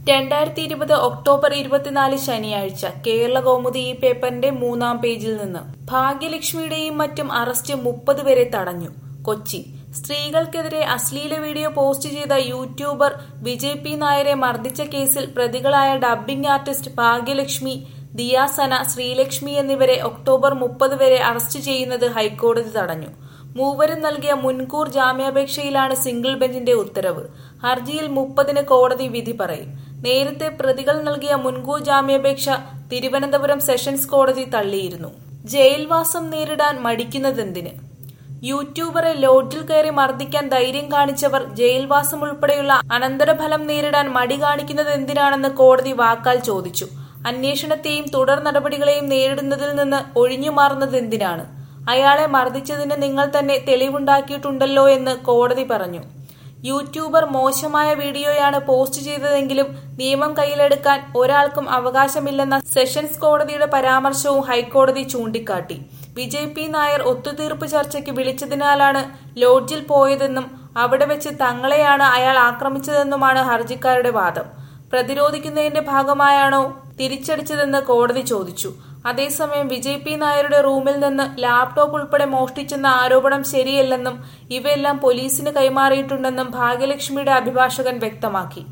രണ്ടായിരത്തി ഇരുപത് ഒക്ടോബർ ഇരുപത്തിനാല് ശനിയാഴ്ച കേരള കൗമുദി ഈ പേപ്പറിന്റെ മൂന്നാം പേജിൽ നിന്ന് ഭാഗ്യലക്ഷ്മിയുടെയും മറ്റും അറസ്റ്റ് മുപ്പത് വരെ തടഞ്ഞു കൊച്ചി സ്ത്രീകൾക്കെതിരെ അശ്ലീല വീഡിയോ പോസ്റ്റ് ചെയ്ത യൂട്യൂബർ വിജയ് പി നായരെ മർദ്ദിച്ച കേസിൽ പ്രതികളായ ഡബ്ബിംഗ് ആർട്ടിസ്റ്റ് ഭാഗ്യലക്ഷ്മി ദിയാസന ശ്രീലക്ഷ്മി എന്നിവരെ ഒക്ടോബർ മുപ്പത് വരെ അറസ്റ്റ് ചെയ്യുന്നത് ഹൈക്കോടതി തടഞ്ഞു മൂവരും നൽകിയ മുൻകൂർ ജാമ്യാപേക്ഷയിലാണ് സിംഗിൾ ബെഞ്ചിന്റെ ഉത്തരവ് ഹർജിയിൽ മുപ്പതിന് കോടതി വിധി പറയും നേരത്തെ പ്രതികൾ നൽകിയ മുൻകൂർ ജാമ്യാപേക്ഷ തിരുവനന്തപുരം സെഷൻസ് കോടതി തള്ളിയിരുന്നു ജയിൽവാസം നേരിടാൻ മടിക്കുന്നതെന്തിന് യൂട്യൂബറെ ലോഡ്ജിൽ കയറി മർദ്ദിക്കാൻ ധൈര്യം കാണിച്ചവർ ജയിൽവാസം ഉൾപ്പെടെയുള്ള അനന്തരഫലം നേരിടാൻ മടി കാണിക്കുന്നത് എന്തിനാണെന്ന് കോടതി വാക്കാൽ ചോദിച്ചു അന്വേഷണത്തെയും തുടർ നടപടികളെയും നേരിടുന്നതിൽ നിന്ന് ഒഴിഞ്ഞു മാറുന്നത് എന്തിനാണ് അയാളെ മർദ്ദിച്ചതിന് നിങ്ങൾ തന്നെ തെളിവുണ്ടാക്കിയിട്ടുണ്ടല്ലോ എന്ന് കോടതി പറഞ്ഞു യൂട്യൂബർ മോശമായ വീഡിയോയാണ് പോസ്റ്റ് ചെയ്തതെങ്കിലും നിയമം കയ്യിലെടുക്കാൻ ഒരാൾക്കും അവകാശമില്ലെന്ന സെഷൻസ് കോടതിയുടെ പരാമർശവും ഹൈക്കോടതി ചൂണ്ടിക്കാട്ടി വിജയ് പി നായർ ഒത്തുതീർപ്പ് ചർച്ചയ്ക്ക് വിളിച്ചതിനാലാണ് ലോഡ്ജിൽ പോയതെന്നും അവിടെ വെച്ച് തങ്ങളെയാണ് അയാൾ ആക്രമിച്ചതെന്നുമാണ് ഹർജിക്കാരുടെ വാദം പ്രതിരോധിക്കുന്നതിന്റെ ഭാഗമായാണോ തിരിച്ചടിച്ചതെന്ന് കോടതി ചോദിച്ചു അതേസമയം വിജയ് പി നായരുടെ റൂമിൽ നിന്ന് ലാപ്ടോപ്പ് ഉൾപ്പെടെ മോഷ്ടിച്ചെന്ന ആരോപണം ശരിയല്ലെന്നും ഇവയെല്ലാം പോലീസിന് കൈമാറിയിട്ടുണ്ടെന്നും ഭാഗ്യലക്ഷ്മിയുടെ അഭിഭാഷകൻ വ്യക്തമാക്കി